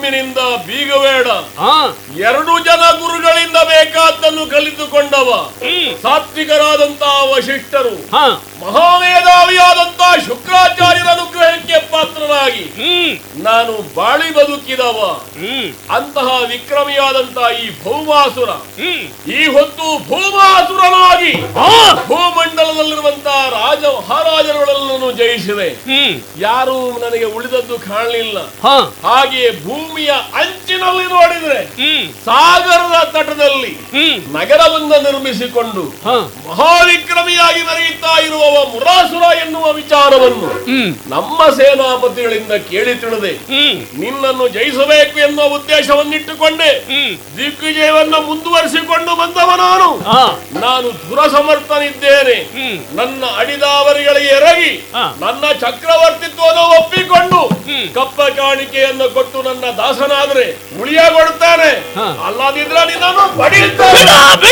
ಒಮ್ಮಿನಿಂದ ಬೀಗಬೇಡ ಹಾ ಎರಡು ಜನ ಗುರುಗಳಿಂದ ಬೇಕಾದ್ದನ್ನು ಕಲಿತುಕೊಂಡವ ಹ್ಮ್ ಸಾತ್ವಿಕರಾದಂತಹ ವಶಿಷ್ಠರು ಹಾ ಮಹಾಮೇಧಾವಿಯಾದಂತಹ ಶುಕ್ರಾಚಾರ್ಯರ ಅನುಗ್ರಹಕ್ಕೆ ಪಾತ್ರನಾಗಿ ಹ್ಮ್ ನಾನು ಬಾಳಿ ಬದುಕಿದವ ಹ್ಮ್ ಅಂತಹ ವಿಕ್ರಮಿಯಾದಂತಹ ಈ ಭೌಮಾಸುರ ಹ್ಮ್ ಈ ಹೊತ್ತು ಭೂಮಾಸುರನಾಗಿ ಹಾ ಭೂಮಂಡಲದಲ್ಲಿರುವಂತಹ ರಾಜ ಮಹಾರಾಜರುಗಳನ್ನು ಜಯಿಸಿದೆ ಹ್ಮ್ ಯಾರೂ ನನಗೆ ಉಳಿದದ್ದು ಕಾಣಲಿಲ್ಲ ಹಾ ಹಾಗೆಯೇ ಭೂಮಿಯ ಅಂಚಿನಲ್ಲಿ ನೋಡಿದ್ರೆ ಹ್ಮ್ ಸಾಗರದ ತಟದಲ್ಲಿ ಹ್ಮ್ ನಗರವನ್ನ ನಿರ್ಮಿಸಿಕೊಂಡು ಹಾ ಮಹಾವಿಕ್ರಮಿಯಾಗಿ ಮೆರೆಯುತ್ತಾ ಇರುವವ ಮುರಾಸುರ ಎನ್ನುವ ವಿಚಾರವನ್ನು ಹ್ಮ್ ನಮ್ಮ ಸೇನಾಪತಿಗಳಿಂದ ಕೇಳಿ ತಿಳಿದೆ ಹ್ಮ್ ನಿನ್ನನ್ನು ಜಯಿಸಬೇಕು ಎನ್ನುವ ಉದ್ದೇಶವನ್ನಿಟ್ಟುಕೊಂಡೆ ಹ್ಮ್ ದಿಗ್ವಿಜಯವನ್ನ ಮುಂದುವರಿಸಿಕೊಂಡು ಬಂದವ ನಾನು ಹಾ ನಾನು ದುರಸಮರ್ಥನಿದ್ದೇನೆ ಹ್ಮ್ ನನ್ನ ಅಡಿದಾವರಿಗಳಿಗೆ ಎರಗಿ ಹಾ. ನನ್ನ ಚಕ್ರವರ್ತಿತ್ವವನ್ನು ಒಪ್ಪಿಕೊಂಡು ಹ್ಮ್. ಕಪ್ಪ ಕಾಣಿಕೆಯನ್ನು ಕೊಟ್ಟು ನನ್ನ ದಾಸನಾದ್ರೆ ಉಳಿಯಗೊಳ್ತಾನೆ ಹಾ. ಅಲ್ಲದಿದ್ರೆ ನಿನ್ನನ್ನು ಬಡಿಯುತ್ತೇನೆ ಬಿಡ